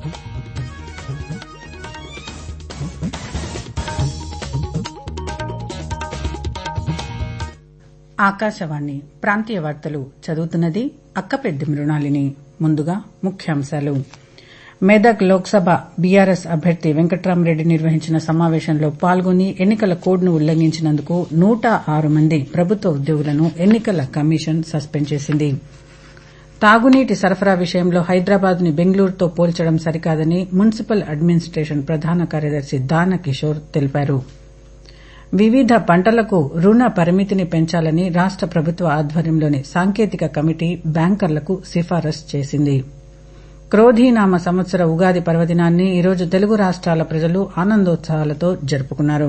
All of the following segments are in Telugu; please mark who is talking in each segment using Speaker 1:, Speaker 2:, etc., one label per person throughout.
Speaker 1: ఆకాశవాణి ప్రాంతీయ వార్తలు చదువుతున్నది అక్కపెద్ది మృణాలిని ముందుగా ముఖ్యాంశాలు మెదక్ లోక్సభ బీఆర్ఎస్ అభ్యర్థి వెంకట్రామరెడ్డి నిర్వహించిన సమావేశంలో పాల్గొని ఎన్నికల కోడ్ను ఉల్లంఘించినందుకు నూట ఆరు మంది ప్రభుత్వ ఉద్యోగులను ఎన్నికల కమిషన్ సస్పెండ్ చేసింది తాగునీటి సరఫరా విషయంలో హైదరాబాద్ ని బెంగళూరుతో పోల్చడం సరికాదని మున్సిపల్ అడ్మినిస్టేషన్ ప్రధాన కార్యదర్శి దాన కిషోర్ తెలిపారు వివిధ పంటలకు రుణ పరిమితిని పెంచాలని రాష్ట ప్రభుత్వ ఆధ్వర్యంలోని సాంకేతిక కమిటీ బ్యాంకర్లకు సిఫారసు చేసింది క్రోధీనామ సంవత్సర ఉగాది పర్వదినాన్ని ఈరోజు తెలుగు రాష్ట్రాల ప్రజలు ఆనందోత్సాహాలతో జరుపుకున్నారు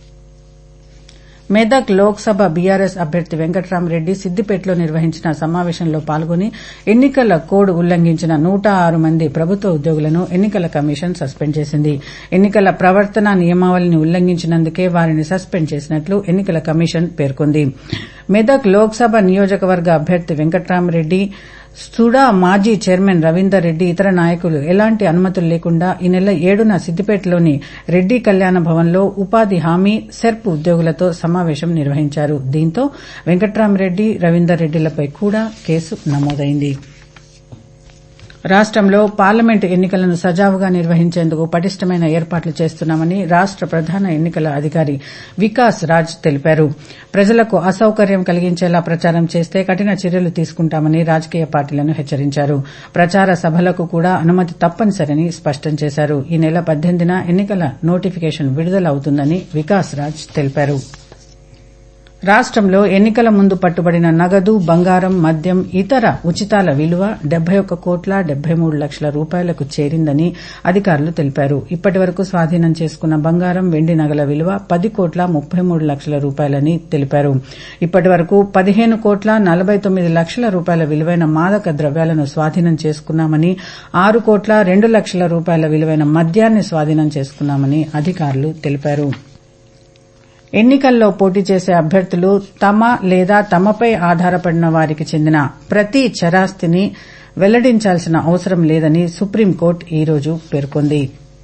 Speaker 1: మెదక్ లోక్సభ బీఆర్ఎస్ అభ్యర్థి వెంకట్రామరెడ్డి సిద్దిపేటలో నిర్వహించిన సమావేశంలో పాల్గొని ఎన్నికల కోడ్ ఉల్లంఘించిన నూట ఆరు మంది ప్రభుత్వ ఉద్యోగులను ఎన్నికల కమిషన్ సస్పెండ్ చేసింది ఎన్నికల ప్రవర్తన నియమావళిని ఉల్లంఘించినందుకే వారిని సస్పెండ్ చేసినట్లు ఎన్నికల కమిషన్ పేర్కొంది మెదక్ లోక్సభ నియోజకవర్గ అభ్యర్థి వెంకట్రామరెడ్డి సుడా మాజీ చైర్మన్ రవీందర్ రెడ్డి ఇతర నాయకులు ఎలాంటి అనుమతులు లేకుండా ఈ నెల ఏడున సిద్దిపేటలోని రెడ్డి కళ్యాణ భవన్లో ఉపాధి హామీ సెర్ప్ ఉద్యోగులతో సమావేశం నిర్వహించారు దీంతో వెంకట్రామరెడ్డి రవీందర్ రెడ్డిలపై కూడా కేసు నమోదైంది రాష్టంలో పార్లమెంటు ఎన్నికలను సజావుగా నిర్వహించేందుకు పటిష్టమైన ఏర్పాట్లు చేస్తున్నామని రాష్ట ప్రధాన ఎన్నికల అధికారి వికాస్ రాజ్ తెలిపారు ప్రజలకు అసౌకర్యం కలిగించేలా ప్రచారం చేస్తే కఠిన చర్యలు తీసుకుంటామని రాజకీయ పార్టీలను హెచ్చరించారు ప్రచార సభలకు కూడా అనుమతి తప్పనిసరని స్పష్టం చేశారు ఈ నెల పద్దెనిమిదిన ఎన్నికల నోటిఫికేషన్ విడుదల అవుతుందని వికాస్ రాజ్ తెలిపారు రాష్టంలో ఎన్నికల ముందు పట్టుబడిన నగదు బంగారం మద్యం ఇతర ఉచితాల విలువ డెబ్బై ఒక్క కోట్ల డెబ్బై మూడు లక్షల రూపాయలకు చేరిందని అధికారులు తెలిపారు ఇప్పటి వరకు స్వాధీనం చేసుకున్న బంగారం వెండి నగల విలువ పది కోట్ల ముప్పై మూడు లక్షల రూపాయలని తెలిపారు ఇప్పటి వరకు పదిహేను కోట్ల నలబై తొమ్మిది లక్షల రూపాయల విలువైన మాదక ద్రవ్యాలను స్వాధీనం చేసుకున్నామని ఆరు కోట్ల రెండు లక్షల రూపాయల విలువైన మద్యాన్ని స్వాధీనం చేసుకున్నామని అధికారులు తెలిపారు ఎన్నికల్లో పోటీ చేసే అభ్యర్థులు తమ లేదా తమపై ఆధారపడిన వారికి చెందిన ప్రతి చరాస్తిని వెల్లడించాల్సిన అవసరం లేదని సుప్రీంకోర్టు ఈ రోజు పేర్కొంది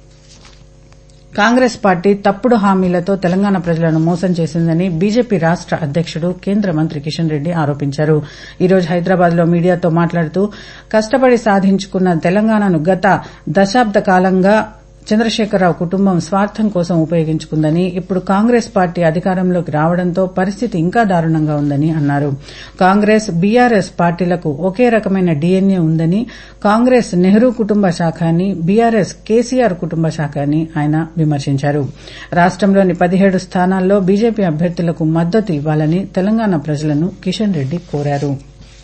Speaker 1: కాంగ్రెస్ పార్టీ తప్పుడు హామీలతో తెలంగాణ ప్రజలను మోసం చేసిందని బీజేపీ రాష్ట అధ్యకుడు కేంద్ర మంత్రి కిషన్ రెడ్డి ఆరోపించారు ఈ రోజు హైదరాబాద్ లో మీడియాతో మాట్లాడుతూ కష్టపడి సాధించుకున్న తెలంగాణను గత దశాబ్ద కాలంగా చంద్రశేఖరరావు కుటుంబం స్వార్థం కోసం ఉపయోగించుకుందని ఇప్పుడు కాంగ్రెస్ పార్టీ అధికారంలోకి రావడంతో పరిస్థితి ఇంకా దారుణంగా ఉందని అన్నారు కాంగ్రెస్ బీఆర్ఎస్ పార్టీలకు ఒకే రకమైన డీఎన్ఏ ఉందని కాంగ్రెస్ నెహ్రూ కుటుంబ శాఖ అని బీఆర్ఎస్ కేసీఆర్ కుటుంబ శాఖ అని ఆయన విమర్శించారు రాష్టంలోని పదిహేడు స్థానాల్లో బీజేపీ అభ్యర్థులకు మద్దతు ఇవ్వాలని తెలంగాణ ప్రజలను కిషన్ రెడ్డి కోరారు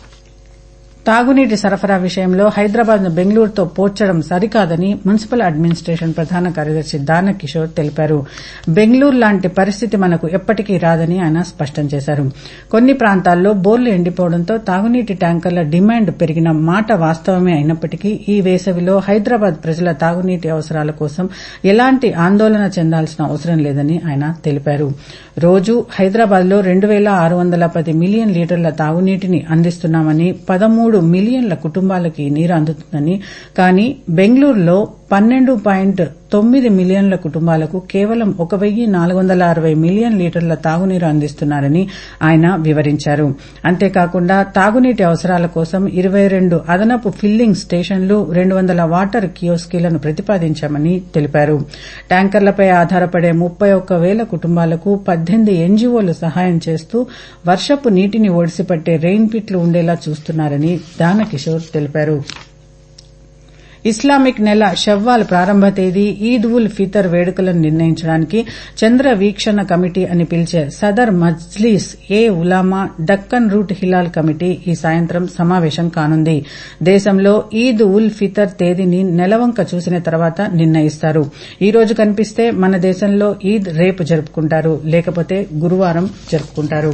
Speaker 1: తాగునీటి సరఫరా విషయంలో హైదరాబాద్ ను బెంగళూరుతో పోల్చడం సరికాదని మున్సిపల్ అడ్మినిస్టేషన్ ప్రధాన కార్యదర్శి దాన కిషోర్ తెలిపారు బెంగళూరు లాంటి పరిస్థితి మనకు ఎప్పటికీ రాదని ఆయన స్పష్టం చేశారు కొన్ని ప్రాంతాల్లో బోర్లు ఎండిపోవడంతో తాగునీటి ట్యాంకర్ల డిమాండ్ పెరిగిన మాట వాస్తవమే అయినప్పటికీ ఈ వేసవిలో హైదరాబాద్ ప్రజల తాగునీటి అవసరాల కోసం ఎలాంటి ఆందోళన చెందాల్సిన అవసరం లేదని ఆయన తెలిపారు రోజు హైదరాబాద్ లో రెండు పేల ఆరు వందల పది మిలియన్ లీటర్ల తాగునీటిని అందిస్తున్నామని పదమూడు మిలియన్ల కుటుంబాలకి నీరు అందుతుందని కానీ బెంగళూరులో పన్నెండు పాయింట్ తొమ్మిది మిలియన్ల కుటుంబాలకు కేవలం ఒక వెయ్యి నాలుగు వందల అరవై మిలియన్ లీటర్ల తాగునీరు అందిస్తున్నారని ఆయన వివరించారు అంతేకాకుండా తాగునీటి అవసరాల కోసం ఇరవై రెండు అదనపు ఫిల్లింగ్ స్టేషన్లు రెండు వందల వాటర్ కియోస్కీలను ప్రతిపాదించామని తెలిపారు ట్యాంకర్లపై ఆధారపడే ముప్పై ఒక్క వేల కుటుంబాలకు పద్దెనిమిది ఎన్జీఓలు సహాయం చేస్తూ వర్షపు నీటిని ఒడిసిపట్టే రెయిన్ పిట్లు ఉండేలా చూస్తున్నారని దానకిషోర్ తెలిపారు ఇస్లామిక్ నెల షవ్వాల్ ప్రారంభ తేదీ ఈద్ ఉల్ ఫితర్ వేడుకలను నిర్ణయించడానికి చంద్ర వీక్షణ కమిటీ అని పిలిచే సదర్ మజ్లీస్ ఏ ఉలామా డక్కన్ రూట్ హిలాల్ కమిటీ ఈ సాయంత్రం సమావేశం కానుంది దేశంలో ఈద్ ఉల్ ఫితర్ తేదీని నెలవంక చూసిన తర్వాత నిర్ణయిస్తారు ఈ రోజు కనిపిస్తే మన దేశంలో ఈద్ రేపు జరుపుకుంటారు లేకపోతే గురువారం జరుపుకుంటారు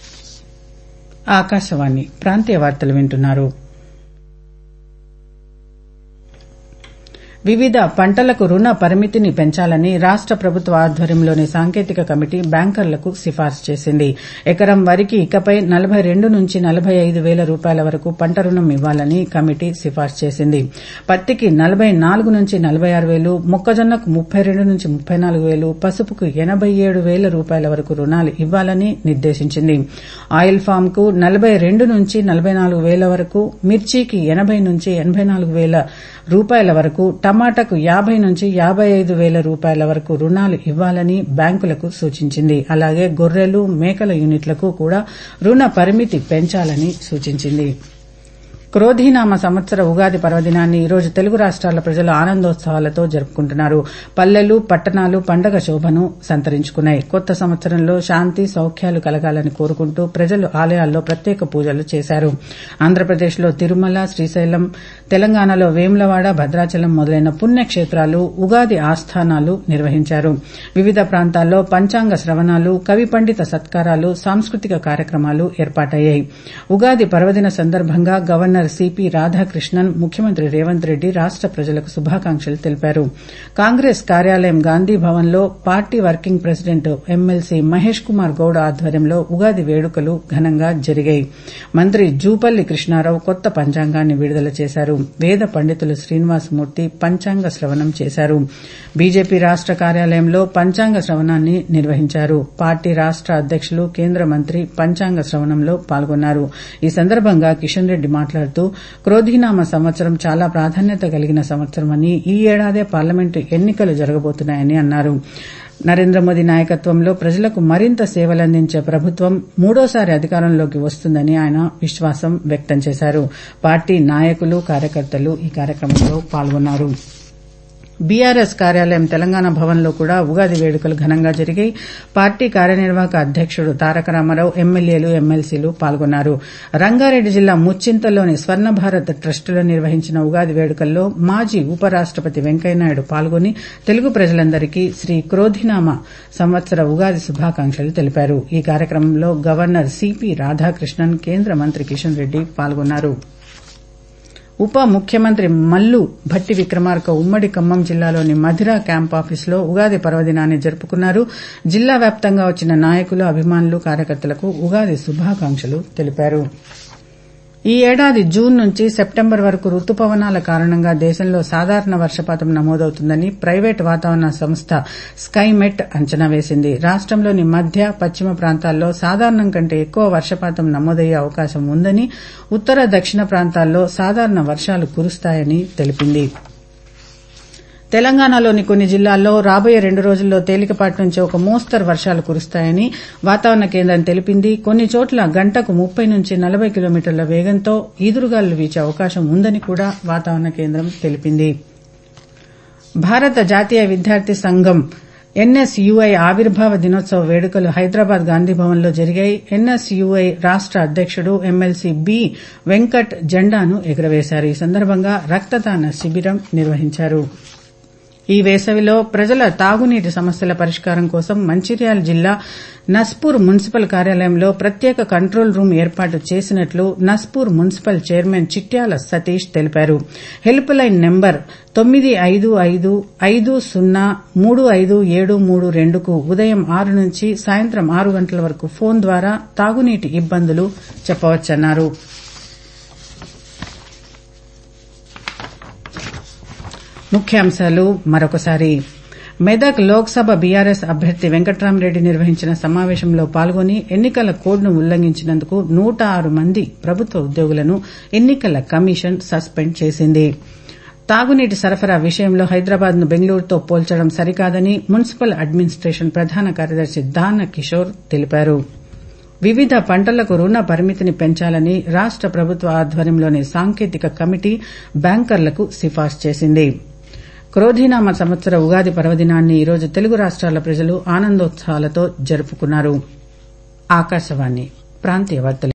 Speaker 1: ఆకాశవాణి ప్రాంతీయ వార్తలు వింటున్నారు వివిధ పంటలకు రుణ పరిమితిని పెంచాలని రాష్ట ప్రభుత్వ ఆధ్వర్యంలోని సాంకేతిక కమిటీ బ్యాంకర్లకు సిఫార్సు చేసింది ఎకరం వరికి ఇకపై నలభై రెండు నుంచి నలభై ఐదు వేల రూపాయల వరకు పంట రుణం ఇవ్వాలని కమిటీ సిఫార్సు చేసింది పత్తికి నలభై నాలుగు నుంచి నలభై ఆరు వేలు మొక్కజొన్నకు ముప్పై రెండు నుంచి ముప్పై నాలుగు వేలు పసుపుకు ఎనబై ఏడు వేల రూపాయల వరకు రుణాలు ఇవ్వాలని నిర్దేశించింది ఆయిల్ ఫామ్ కు నలభై రెండు నుంచి నలభై నాలుగు వేల వరకు మిర్చికి ఎనబై నుంచి ఎనబై నాలుగు వేల రూపాయల వరకు టమాటాకు యాబై నుంచి యాబై ఐదు వేల రూపాయల వరకు రుణాలు ఇవ్వాలని బ్యాంకులకు సూచించింది అలాగే గొర్రెలు మేకల యూనిట్లకు కూడా రుణ పరిమితి పెంచాలని సూచించింది క్రోధీనామ సంవత్సర ఉగాది పర్వదినాన్ని ఈరోజు తెలుగు రాష్ట్రాల ప్రజలు ఆనందోత్సవాలతో జరుపుకుంటున్నారు పల్లెలు పట్టణాలు పండగ శోభను సంతరించుకున్నాయి కొత్త సంవత్సరంలో శాంతి సౌఖ్యాలు కలగాలని కోరుకుంటూ ప్రజలు ఆలయాల్లో ప్రత్యేక పూజలు చేశారు ఆంధ్రప్రదేశ్లో తిరుమల శ్రీశైలం తెలంగాణలో వేములవాడ భద్రాచలం మొదలైన పుణ్యక్షేత్రాలు ఉగాది ఆస్థానాలు నిర్వహించారు వివిధ ప్రాంతాల్లో పంచాంగ శ్రవణాలు కవి పండిత సత్కారాలు సాంస్కృతిక కార్యక్రమాలు ఏర్పాటయ్యాయి ఉగాది పర్వదిన సందర్భంగా గవర్నర్ సిపి రాధాకృష్ణన్ ముఖ్యమంత్రి రేవంత్ రెడ్డి రాష్ట ప్రజలకు శుభాకాంక్షలు తెలిపారు కాంగ్రెస్ కార్యాలయం గాంధీ భవన్లో party working president MLC Mahesh Kumar Goud ఆధ్వర్యంలో ఉగాది వేడుకలు ఘనంగా జరిగాయి మంత్రి జూపల్లి కృష్ణారావు కొత్త పంచాంగాన్ని విడుదల చేశారు వేద పండితులు శ్రీనివాసమూర్తి పంచాంగ శ్రవణం చేశారు బీజేపీ రాష్ట కార్యాలయంలో పంచాంగ శ్రవణాన్ని నిర్వహించారు పార్టీ రాష్ట అధ్యకులు కేంద్ర మంత్రి పంచాంగ శ్రవణంలో పాల్గొన్నారు ఈ సందర్భంగా కిషన్ రెడ్డి మాట్లాడుతూ క్రోధీనామ సంవత్సరం చాలా ప్రాధాన్యత కలిగిన సంవత్సరమని ఈ ఏడాదే పార్లమెంటు ఎన్నికలు జరగబోతున్నాయని అన్నారు నరేంద్ర మోదీ నాయకత్వంలో ప్రజలకు మరింత సేవలందించే ప్రభుత్వం మూడోసారి అధికారంలోకి వస్తుందని ఆయన విశ్వాసం వ్యక్తం చేశారు పార్టీ నాయకులు కార్యకర్తలు ఈ కార్యక్రమంలో పాల్గొన్నారు బీఆర్ఎస్ కార్యాలయం తెలంగాణ భవన్లో కూడా ఉగాది వేడుకలు ఘనంగా జరిగాయి పార్టీ కార్యనిర్వాహక అధ్యకుడు తారక రామారావు ఎమ్మెల్యేలు ఎమ్మెల్సీలు పాల్గొన్నారు రంగారెడ్డి జిల్లా ముచ్చింతల్లోని స్వర్ణ భారత్ ట్రస్టులో నిర్వహించిన ఉగాది వేడుకల్లో మాజీ ఉపరాష్టపతి వెంకయ్యనాయుడు పాల్గొని తెలుగు ప్రజలందరికీ శ్రీ క్రోధినామ సంవత్సర ఉగాది శుభాకాంక్షలు తెలిపారు ఈ కార్యక్రమంలో గవర్నర్ సిపి రాధాకృష్ణన్ కేంద్ర మంత్రి కిషన్ రెడ్డి పాల్గొన్నారు ఉప ముఖ్యమంత్రి మల్లు భట్టి విక్రమార్క ఉమ్మడి ఖమ్మం జిల్లాలోని మధిర క్యాంప్ ఆఫీసులో ఉగాది పర్వదినాన్ని జరుపుకున్నారు జిల్లా వ్యాప్తంగా వచ్చిన నాయకులు అభిమానులు కార్యకర్తలకు ఉగాది శుభాకాంక్షలు తెలిపారు ఈ ఏడాది జూన్ నుంచి సెప్టెంబర్ వరకు రుతుపవనాల కారణంగా దేశంలో సాధారణ వర్షపాతం నమోదవుతుందని ప్రైవేట్ వాతావరణ సంస్థ స్కైమెట్ అంచనా వేసింది రాష్టంలోని మధ్య పశ్చిమ ప్రాంతాల్లో సాధారణం కంటే ఎక్కువ వర్షపాతం నమోదయ్యే అవకాశం ఉందని ఉత్తర దక్షిణ ప్రాంతాల్లో సాధారణ వర్షాలు కురుస్తాయని తెలిపింది తెలంగాణలోని కొన్ని జిల్లాల్లో రాబోయే రెండు రోజుల్లో తేలికపాటి నుంచి ఒక మోస్తరు వర్షాలు కురుస్తాయని వాతావరణ కేంద్రం తెలిపింది కొన్ని చోట్ల గంటకు ముప్పై నుంచి నలభై కిలోమీటర్ల వేగంతో ఈదురుగాలులు వీచే అవకాశం ఉందని కూడా వాతావరణ కేంద్రం తెలిపింది భారత జాతీయ విద్యార్థి సంఘం ఎన్ఎస్యుఐ ఆవిర్భావ దినోత్సవ వేడుకలు హైదరాబాద్ గాంధీభవన్లో జరిగాయి ఎన్ఎస్యుఐ రాష్ట అధ్యకుడు ఎమ్మెల్సీ బి వెంకట్ జెండాను ఎగురవేశారు ఈ సందర్భంగా రక్తదాన శిబిరం నిర్వహించారు ఈ వేసవిలో ప్రజల తాగునీటి సమస్యల పరిష్కారం కోసం మంచిర్యాల జిల్లా నస్పూర్ మున్సిపల్ కార్యాలయంలో ప్రత్యేక కంట్రోల్ రూమ్ ఏర్పాటు చేసినట్లు నస్పూర్ మున్సిపల్ చైర్మన్ చిట్యాల సతీష్ తెలిపారు హెల్ప్ లైన్ నెంబర్ తొమ్మిది ఐదు ఐదు ఐదు సున్నా మూడు ఐదు ఏడు మూడు రెండుకు ఉదయం ఆరు నుంచి సాయంత్రం ఆరు గంటల వరకు ఫోన్ ద్వారా తాగునీటి ఇబ్బందులు చెప్పవచ్చన్నారు ముఖ్యాంశాలు మరొకసారి మెదక్ లోక్సభ బీఆర్ఎస్ అభ్యర్థి వెంకట్రామరెడ్డి నిర్వహించిన సమావేశంలో పాల్గొని ఎన్నికల కోడ్ను ఉల్లంఘించినందుకు నూట ఆరు మంది ప్రభుత్వ ఉద్యోగులను ఎన్నికల కమిషన్ సస్పెండ్ చేసింది తాగునీటి సరఫరా విషయంలో హైదరాబాద్ ను బెంగళూరుతో పోల్చడం సరికాదని మున్సిపల్ అడ్మినిస్టేషన్ ప్రధాన కార్యదర్శి దాన కిషోర్ తెలిపారు వివిధ పంటలకు రుణ పరిమితిని పెంచాలని రాష్ట ప్రభుత్వ ఆధ్వర్యంలోని సాంకేతిక కమిటీ బ్యాంకర్లకు సిఫార్సు చేసింది క్రోధీనామ సంవత్సర ఉగాది పర్వదినాన్ని ఈరోజు తెలుగు రాష్ట్రాల ప్రజలు ఆనందోత్సాహాలతో జరుపుకున్నారు ఆకాశవాణి ప్రాంతీయ వార్తలు